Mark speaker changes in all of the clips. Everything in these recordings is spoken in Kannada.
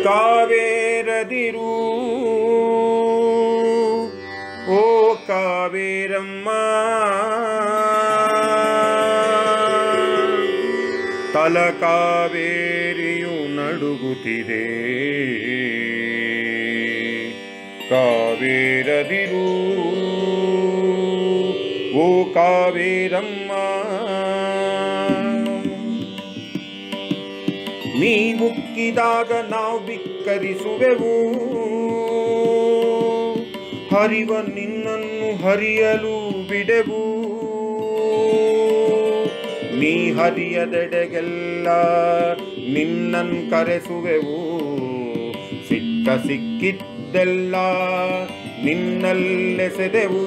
Speaker 1: ಕಾವೇರದಿರು ಓ ಕಾವೇರಮ್ಮ ತಲ ಕಾವೇರಿಯು ನಡುಗುತ್ತಿದೆ ಕಾವೇರದಿರು ಓ ಕಾವೇರಮ್ಮ ನೀ ಮುಕ್ಕಿದಾಗ ನಾವು ಬಿಕ್ಕರಿಸುವೆವು ಹರಿವ ನಿನ್ನನ್ನು ಹರಿಯಲು ಬಿಡೆವು ನೀ ಹರಿಯದೆಡೆಗೆಲ್ಲ ನಿನ್ನನ್ ಕರೆಸುವೆವು ಸಿಕ್ಕ ಸಿಕ್ಕಿದ್ದೆಲ್ಲ ನಿನ್ನಲ್ಲೆಸೆದೆವು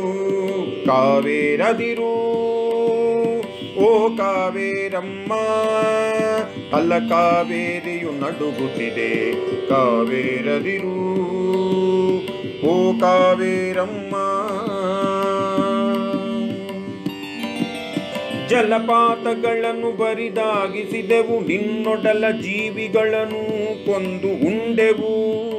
Speaker 1: ಕಾವೇರದಿರು ಓ ಕಾವೇರಮ್ಮ ಅಲ್ಲ ಕಾವೇರಿಯು ನಡುಗುತ್ತಿದೆ ಕಾವೇರದಿರು ಓ ಕಾವೇರಮ್ಮ ಜಲಪಾತಗಳನ್ನು ಬರಿದಾಗಿಸಿದೆವು ನಿನ್ನೊಡಲ ಜೀವಿಗಳನ್ನು ಕೊಂದು ಉಂಡೆವು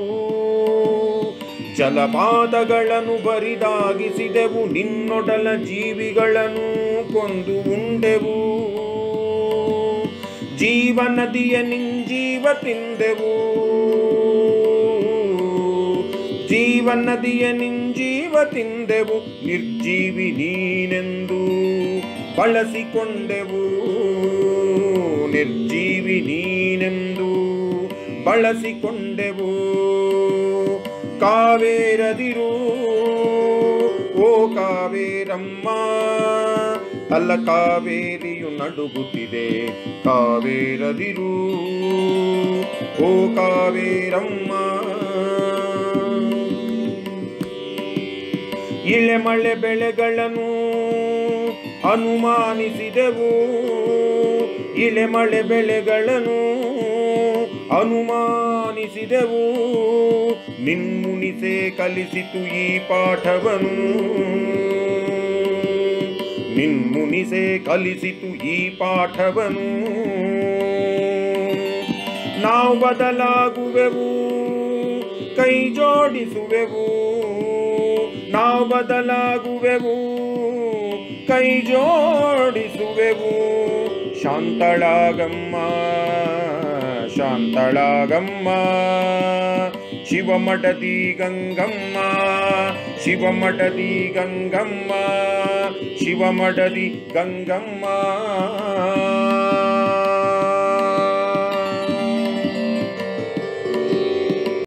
Speaker 1: ಜಲಪಾತಗಳನ್ನು ಬರಿದಾಗಿಸಿದೆವು ನಿನ್ನೊಡಲ ಜೀವಿಗಳನ್ನು ಕೊಂದು ಉಂಡೆವು ಜೀವನದಿಯ ನಿಂಜೀವ ತಿಂದೆವು ಜೀವನದಿಯ ನಿಂಜೀವ ತಿಂದೆವು ನಿರ್ಜೀವಿ ನೀನೆಂದು ಬಳಸಿಕೊಂಡೆವು ನಿರ್ಜೀವಿ ನೀನೆಂದು ಬಳಸಿಕೊಂಡೆವು ಕಾವೇರದಿರು ಓ ಕಾವೇರಮ್ಮ ಅಲ್ಲ ಕಾವೇರಿಯು ನಡುಗುತ್ತಿದೆ ಕಾವೇರದಿರು ಓ ಕಾವೇರಮ್ಮ ಇಳೆ ಮಳೆ ಬೆಳೆಗಳನ್ನು ಅನುಮಾನಿಸಿದೆವು ಇಳೆ ಮಳೆ ಬೆಳೆಗಳನ್ನು ಅನುಮಾನಿಸಿದೆವು ನಿನ್ಮುನಿಸೆ ಕಲಿಸಿತು ಈ ಪಾಠವನು ನಿನ್ಮುನಿಸೆ ಕಲಿಸಿತು ಈ ಪಾಠವನು ನಾವು ಬದಲಾಗುವೆವು ಕೈ ಜೋಡಿಸುವೆವು ನಾವು ಬದಲಾಗುವೆವು ಕೈ ಜೋಡಿಸುವೆವು ಶಾಂತಳಾಗಮ್ಮ ಶಾಂತಳಾಗಮ್ಮ ಶಿವಮಠದಿ ಗಂಗಮ್ಮ ಶಿವಮಠದಿ ಗಂಗಮ್ಮ ಶಿವಮಠದಿ ಗಂಗಮ್ಮ